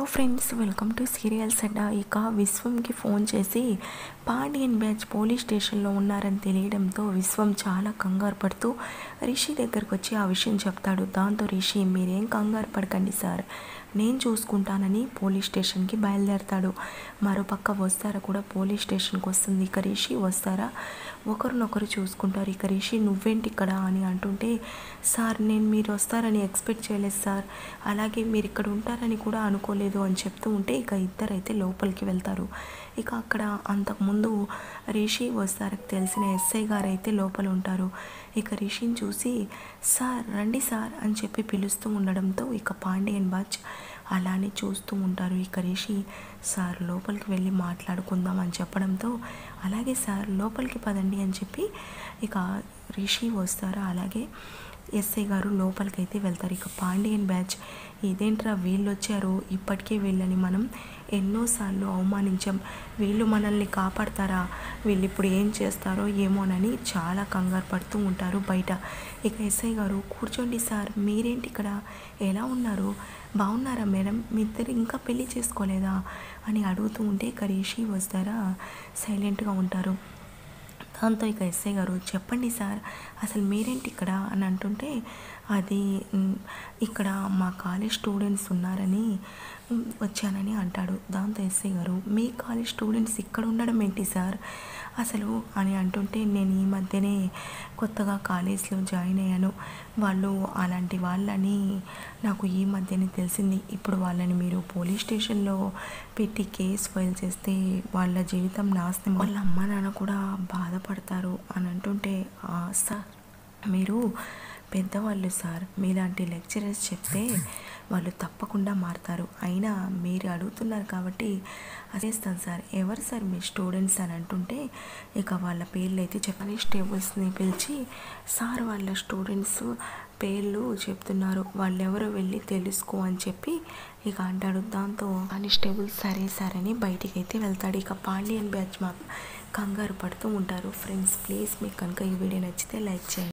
friends welcome to serials Adda ఇక విశ్వంకి phone చేసి పాండియన్ బ్యాచ్ పోలీస్ స్టేషన్లో ఉన్నారని తెలియడంతో విశ్వం చాలా కంగారు పడుతూ రిషి దగ్గరకు వచ్చి ఆ విషయం చెప్తాడు దాంతో రిషి మీరేం కంగారు పడకండి సార్ నేను చూసుకుంటానని పోలీస్ స్టేషన్కి బయలుదేరతాడు మరోపక్క వస్తారా కూడా పోలీస్ స్టేషన్కి వస్తుంది ఇక రిషి వస్తారా ఒకరినొకరు చూసుకుంటారు ఇక రిషి నువ్వేంటి ఇక్కడ అని అంటుంటే సార్ నేను మీరు వస్తారని ఎక్స్పెక్ట్ చేయలేదు సార్ అలాగే మీరు ఇక్కడ ఉంటారని కూడా అనుకోలేదు అని చెప్తూ ఉంటే ఇక ఇద్దరైతే లోపలికి వెళ్తారు ఇక అక్కడ అంతకుముందు రిషి వస్తారని తెలిసిన ఎస్ఐ గారు అయితే లోపల ఉంటారు ఇక రిషిని చూసి సార్ రండి సార్ అని చెప్పి పిలుస్తూ ఉండడంతో ఇక పాండియన్ బాచ్ అలానే చూస్తూ ఉంటారు ఇక రిషి సార్ లోపలికి వెళ్ళి మాట్లాడుకుందాం అని చెప్పడంతో అలాగే సార్ లోపలికి పదండి అని చెప్పి ఇక రిషి వస్తారు అలాగే ఎస్ఐ గారు లోపలికి అయితే వెళ్తారు ఇక పాండియన్ బ్యాచ్ ఇదేంట్రా వీళ్ళు వచ్చారు ఇప్పటికే వీళ్ళని మనం ఎన్నోసార్లు అవమానించాం వీళ్ళు మనల్ని కాపాడతారా వీళ్ళు ఇప్పుడు ఏం చేస్తారో ఏమోనని చాలా కంగారు పడుతూ ఉంటారు బయట ఇక ఎస్ఐ గారు కూర్చోండి సార్ మీరేంటి ఇక్కడ ఎలా ఉన్నారు బాగున్నారా మేడం మీ ఇద్దరు ఇంకా పెళ్లి చేసుకోలేదా అని అడుగుతూ ఉంటే ఇక రిషి వస్తారా సైలెంట్గా ఉంటారు దాంతో ఇక ఎస్ఐ గారు చెప్పండి సార్ అసలు మీరేంటి ఇక్కడ అని అంటుంటే అది మ్, ఇక్కడ మా కాలేజ్ స్టూడెంట్స్ ఉన్నారని మ్, వచ్చానని అంటాడు దాంతో ఎస్ఐ గారు మీ కాలేజ్ స్టూడెంట్స్ ఇక్కడ ఉండడం ఏంటి సార్ అసలు అని అంటుంటే నేను ఈ మధ్యనే కొత్తగా కాలేజ్లో జాయిన్ అయ్యాను వాళ్ళు అలాంటి వాళ్ళని నాకు ఈ మధ్యనే తెలిసింది ఇప్పుడు వాళ్ళని మీరు పోలీస్ స్టేషన్లో పెట్టి కేసు ఫైల్ చేస్తే వాళ్ళ జీవితం నాశనం వాళ్ళ అమ్మ నాన్న కూడా బాధపడతారు అని అంటుంటే "ఆ, సార్ మీరు పెద్దవాళ్ళు సార్ మీలాంటి లెక్చరర్స్ చెప్తే వాళ్ళు తప్పకుండా మారుతారు అయినా మీరు అడుగుతున్నారు కాబట్టి అదేస్తాను సార్ ఎవరు సార్ మీ స్టూడెంట్స్ అని అంటుంటే ఇక వాళ్ళ పేర్లు అయితే చెప్పని స్టేబుల్స్ని పిలిచి సార్ వాళ్ళ స్టూడెంట్స్ పేర్లు చెప్తున్నారు వాళ్ళెవరో వెళ్ళి తెలుసుకో అని చెప్పి ఇక అంటాడు దాంతో కానిస్టేబుల్ సరే సరే అని బయటికి అయితే వెళ్తాడు ఇక పాండియన్ బ్యాచ్ మా కంగారు పడుతూ ఉంటారు ఫ్రెండ్స్ ప్లీజ్ మీకు కనుక ఈ వీడియో నచ్చితే లైక్ చేయండి